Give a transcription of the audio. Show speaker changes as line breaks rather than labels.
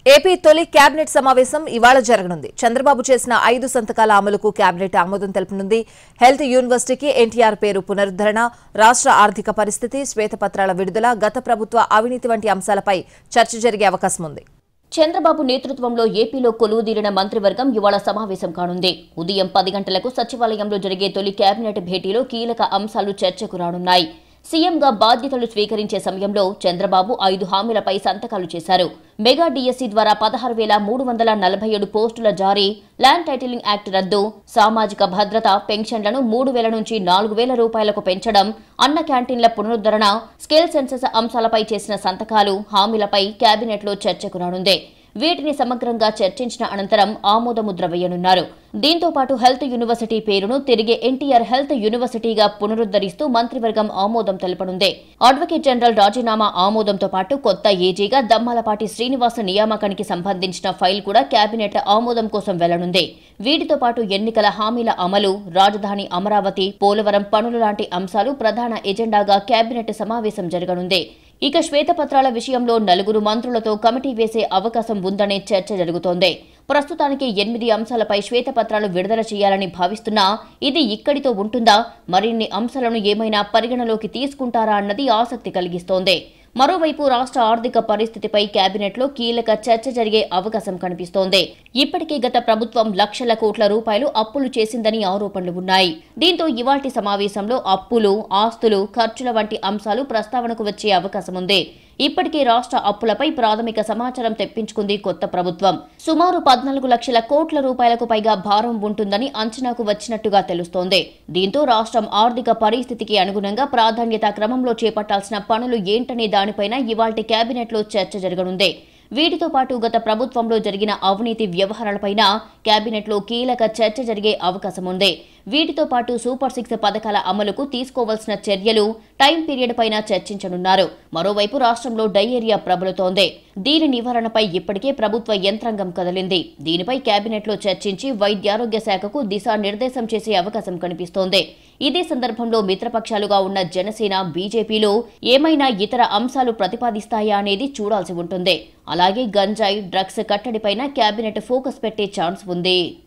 AP తొలి cabinet సమావేశం ఇవాళ జరగనుంది చంద్రబాబు చేసిన ఐదు సంతకాల అమలుకు కేబినెట్ ఆమోదం తెలుపనుంది హెల్త్ యూనివర్సిటీకి ఎన్టీఆర్ పేరు పునరుద్ధరణ రాష్ట్ర ఆర్థిక పరిస్థితి శ్వేతపత్రాల విడుదల గత ప్రభుత్వ అవినీతి వంటి అంశాలపై చర్చ జరిగే అవకాశం ఉంది
చంద్రబాబు నేతృత్వంలో ఏపీలో కొలువుదీరిన మంత్రివర్గం ఇవాళ సమావేశం కానుంది ఉదయం పది గంటలకు సచివాలయంలో జరిగే తొలి కేబినెట్ భేటీలో కీలక అంశాలు చర్చకు రానున్నాయి సీఎంగా బాధ్యతలు స్వీకరించే సమయంలో చంద్రబాబు ఐదు హామీలపై సంతకాలు చేశారు మెగా డిఎస్సీ ద్వారా పదహారు వేల మూడు వందల నలభై ఏడు పోస్టుల జారీ ల్యాండ్ టైటిలింగ్ యాక్ట్ రద్దు సామాజిక భద్రత పెన్షన్లను మూడు వేల నుంచి నాలుగు వేల రూపాయలకు పెంచడం అన్న క్యాంటీన్ల పునరుద్ధరణ స్కేల్ సెన్సస్ అంశాలపై చేసిన సంతకాలు హామీలపై కేబినెట్లో చర్చకు రానుంది వీటిని సమగ్రంగా చర్చించిన అనంతరం ఆమోదముద్ర వేయనున్నారు దీంతో పాటు హెల్త్ యూనివర్సిటీ పేరును తిరిగి ఎన్టీఆర్ హెల్త్ యూనివర్సిటీగా పునరుద్ధరిస్తూ మంత్రివర్గం ఆమోదం తెలపనుంది అడ్వకేట్ జనరల్ రాజీనామా ఆమోదంతో పాటు కొత్త ఏజీగా దమ్మాలపాటి శ్రీనివాస నియామకానికి సంబంధించిన ఫైల్ కూడా కేబినెట్ ఆమోదం కోసం వెళ్లనుంది వీటితో పాటు ఎన్నికల హామీల అమలు రాజధాని అమరావతి పోలవరం పనులు లాంటి అంశాలు ప్రధాన ఎజెండాగా కేబినెట్ సమావేశం జరగనుంది ఇక శ్వేతపత్రాల విషయంలో నలుగురు మంత్రులతో కమిటీ వేసే అవకాశం ఉందనే చర్చ జరుగుతోంది ప్రస్తుతానికి ఎనిమిది అంశాలపై శ్వేతపత్రాలు విడుదల చేయాలని భావిస్తున్నా ఇది ఇక్కడితో ఉంటుందా మరిన్ని అంశాలను ఏమైనా పరిగణలోకి తీసుకుంటారా అన్నది ఆసక్తి కలిగిస్తోంది మరోవైపు రాష్ట్ర ఆర్థిక పరిస్థితిపై కేబినెట్లో కీలక చర్చ జరిగే అవకాశం కనిపిస్తోంది ఇప్పటికే గత ప్రభుత్వం లక్షల కోట్ల రూపాయలు అప్పులు చేసిందని ఆరోపణలు ఉన్నాయి దీంతో ఇవాల్టి సమావేశంలో అప్పులు ఆస్తులు ఖర్చుల వంటి అంశాలు ప్రస్తావనకు వచ్చే అవకాశం ఉంది ఇప్పటికే రాష్ట్ర అప్పులపై ప్రాథమిక సమాచారం తెప్పించుకుంది కొత్త ప్రభుత్వం సుమారు పద్నాలుగు లక్షల కోట్ల రూపాయలకు పైగా భారం ఉంటుందని అంచనాకు వచ్చినట్టుగా తెలుస్తోంది దీంతో రాష్ట్రం ఆర్థిక పరిస్థితికి అనుగుణంగా ప్రాధాన్యత క్రమంలో చేపట్టాల్సిన పనులు ఏంటనే దానిపైన ఇవాల్టి కేబినెట్లో చర్చ జరగనుంది వీటితో పాటు గత ప్రభుత్వంలో జరిగిన అవినీతి వ్యవహారాలపైన కేబినెట్లో కీలక చర్చ జరిగే అవకాశం ఉంది వీటితో పాటు సూపర్ సిక్స్ పథకాల అమలుకు తీసుకోవాల్సిన చర్యలు టైం పీరియడ్ పైన చర్చించనున్నారు మరోవైపు రాష్ట్రంలో డయేరియా ప్రబలుతోంది దీని నివారణపై ఇప్పటికే ప్రభుత్వ యంత్రాంగం కదిలింది దీనిపై కేబినెట్లో చర్చించి వైద్యారోగ్య శాఖకు దిశానిర్దేశం చేసే అవకాశం కనిపిస్తోంది ఇదే సందర్భంలో మిత్రపక్షాలుగా ఉన్న జనసేన బీజేపీలో ఏమైనా ఇతర అంశాలు ప్రతిపాదిస్తాయా అనేది చూడాల్సి ఉంటుంది అలాగే గంజాయి డ్రగ్స్ కట్టడిపైన కేబినెట్ ఫోకస్ పెట్టే ఛాన్స్ ఉంది